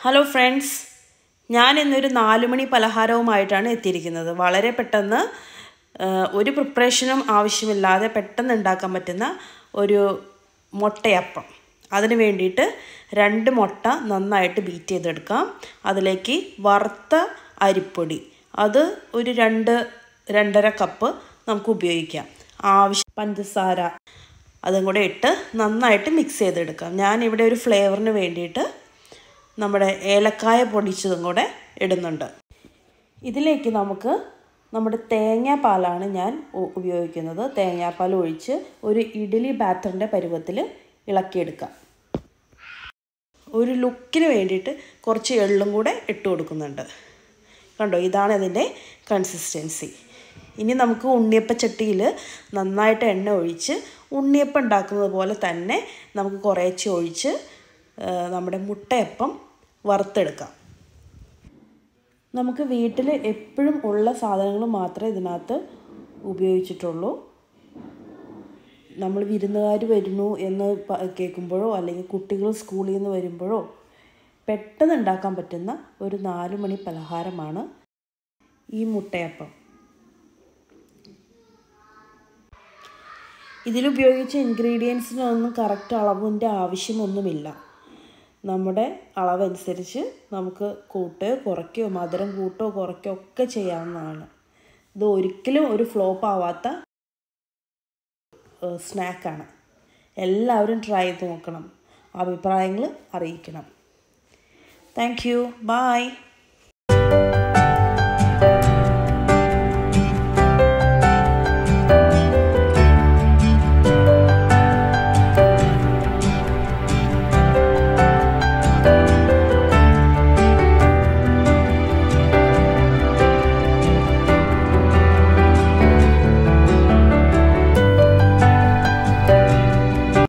hello friends ഞാൻ ഇന്നൊരു നാലുമണി പലഹാരവുമായിട്ടാണ് എത്തിയിരിക്കുന്നത് വളരെ പെട്ടെന്ന് ആ, ഒരു പ്രിപ്പറേഷനും ആവശ്യമില്ലാതെ പെട്ടെന്ന് ഉണ്ടാക്കാൻ പറ്റുന്ന ഒരു മുട്ടയപ്പം അതിന് വേണ്ടിയിട്ട് രണ്ട് മുട്ട നന്നായിട്ട് ബീറ്റ് ചെയ്തെടുക്കാം അതിലേക്ക് വറുത്ത അരിപ്പൊടി അത് ഒരു രണ്ട് രണ്ടര കപ്പ് നമുക്ക് ഉപയോഗിക്കാം ആവശ്യം പഞ്ചസാര അതും കൂടെ ഇട്ട് നന്നായിട്ട് മിക്സ് ചെയ്തെടുക്കാം ഞാനിവിടെ ഒരു ഫ്ലേവറിന് വേണ്ടിയിട്ട് നമ്മുടെ ഏലക്കായ പൊടിച്ചതും കൂടെ ഇടുന്നുണ്ട് ഇതിലേക്ക് നമുക്ക് നമ്മുടെ തേങ്ങാപ്പാലാണ് ഞാൻ ഉ- ഉപയോഗിക്കുന്നത് തേങ്ങാപ്പാൽ ഒഴിച്ച് ഒരു ഇഡ്ഡലി ബാറ്ററിൻ്റെ പരുവത്തിൽ ഇളക്കിയെടുക്കാം ഒരു ലുക്കിന് വേണ്ടിയിട്ട് കുറച്ച് എള്ളും കൂടെ ഇട്ട് കൊടുക്കുന്നുണ്ട് കണ്ടോ ഇതാണ് ഇതിൻ്റെ കൺസിസ്റ്റൻസി ഇനി നമുക്ക് ഉണ്ണിയപ്പച്ചട്ടിയിൽ നന്നായിട്ട് എണ്ണ ഒഴിച്ച് ഉണ്ണിയപ്പം ഉണ്ടാക്കുന്നത് പോലെ തന്നെ നമുക്ക് കുറേശ്ശെ ഒഴിച്ച് ആ, നമ്മുടെ മുട്ടയപ്പം വറുത്തെടുക്കാം നമുക്ക് വീട്ടിൽ എപ്പോഴും ഉള്ള സാധനങ്ങൾ മാത്രമേ ഇതിനകത്ത് ഉപയോഗിച്ചിട്ടുള്ളൂ നമ്മൾ വിരുന്നുകാർ വരുന്നു എന്ന് പ- കേൾക്കുമ്പോഴോ അല്ലെങ്കിൽ കുട്ടികൾ സ്കൂളിൽ നിന്ന് വരുമ്പോഴോ പെട്ടെന്ന് ഉണ്ടാക്കാൻ പറ്റുന്ന ഒരു നാല് മണി പലഹാരമാണ് ഈ മുട്ടയപ്പം ഇതിലുപയോഗിച്ച ഇൻഗ്രീഡിയൻസിനൊന്നും കറക്റ്റ് അളവിൻ്റെ ആവശ്യമൊന്നുമില്ല നമ്മുടെ അളവനുസരിച്ച് നമുക്ക് കൂട്ടുകയോ കുറയ്ക്കുകയോ മധുരം കൂട്ടുകയോ കുറയ്ക്കുകയോ ഒക്കെ ചെയ്യാവുന്നതാണ് ഇത് ഒരിക്കലും ഒരു ഫ്ലോപ്പ് ആവാത്ത സ്നാക്കാണ് എല്ലാവരും ട്രൈ ചെയ്ത് നോക്കണം അഭിപ്രായങ്ങൾ അറിയിക്കണം താങ്ക് യു ബായ്